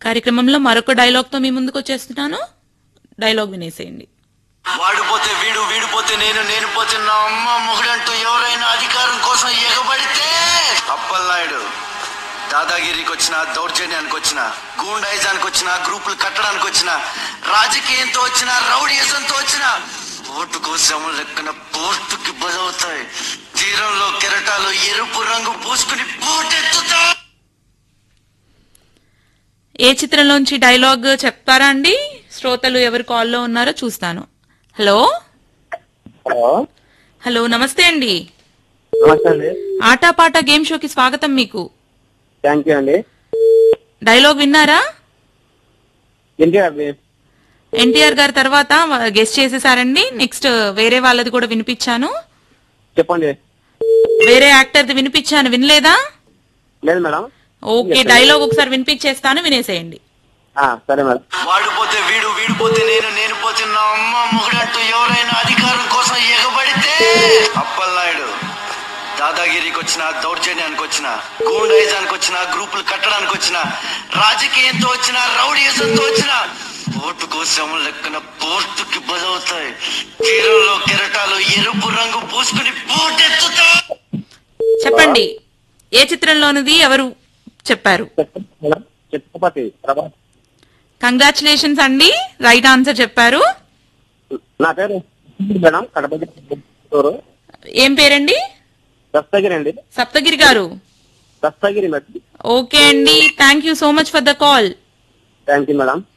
కార్యక్రమంలో మరొక డైలాగ్ తో మీ ముందుకు వచ్చేస్తున్నాను డైలాగ్ వినేసేయండి వాడు పోతే వీడు వీడు పోతే నేను నేను పోతే నా అమ్మ మొగుడంటూ ఎవరైనా అధికారం కోసం ఎగబడితే అప్పలనాయుడు దాదాగిరికి వచ్చిన దౌర్జన్యానికి వచ్చిన గూండాయిజానికి వచ్చిన గ్రూపులు కట్టడానికి వచ్చిన రాజకీయంతో వచ్చిన రౌడీజంతో వచ్చిన ఓటు కోసం లెక్కన పోర్టుకి బలవుతాయి తీరంలో కెరటాలు ఎరుపు రంగు పూసుకుని పోటెత్తుతా ఏ చిత్రంలోంచి డైలాగ్ చెప్తారా అండి శ్రోతలు ఎవరు కాల్లో ఉన్నారో చూస్తాను హలో హలో హలో నమస్తే అండి నమస్తే అండి ఆటాపాట గేమ్ షోకి స్వాగతం మీకు థ్యాంక్ యూ అండి డైలాగ్ విన్నారా ఏంటి అవి ఎన్టీఆర్ గారి తర్వాత గెస్ట్ చేసేసారండి నెక్స్ట్ వేరే వాళ్ళది కూడా వినిపించాను చెప్పండి వేరే యాక్టర్ది వినిపించాను వినలేదా లేదు మేడం ఓకే డైలాగ్ ఒకసారి వినిపించేస్తాను వినేసేయండి ఆ, సరే మేడం వాడు పోతే వీడు వీడు పోతే నేను నేను పోతే నా అమ్మ మొగుడంటూ ఎవరైనా అధికారం కోసం ఎగబడితే అప్పలనాయుడు దాదాగిరికి వచ్చిన దౌర్జన్యానికి వచ్చిన గూండాయిజానికి వచ్చిన గ్రూపులు కట్టడానికి వచ్చిన రాజకీయంతో వచ్చిన రౌడీజంతో వచ్చిన ఓటు కోసం లెక్కన పోర్టుకి బలవుతాయి తీరంలో కెరటాలు ఎరుపు రంగు పూసుకుని పోటెత్తుతా చెప్పండి ఏ చిత్రంలోనిది ఎవరు చెప్పారు చెప్పండి మేడం ఛత్రపతి ప్రభాస్ కంగ్రాచులేషన్స్ అండి రైట్ ఆన్సర్ చెప్పారు నా పేరు మేడం కడప జిల్లా ఏం పేరండి దస్తగిరి అండి సప్తగిరి గారు దస్తగిరి మేడం ఓకే అండి thank you so much for the call thank you madam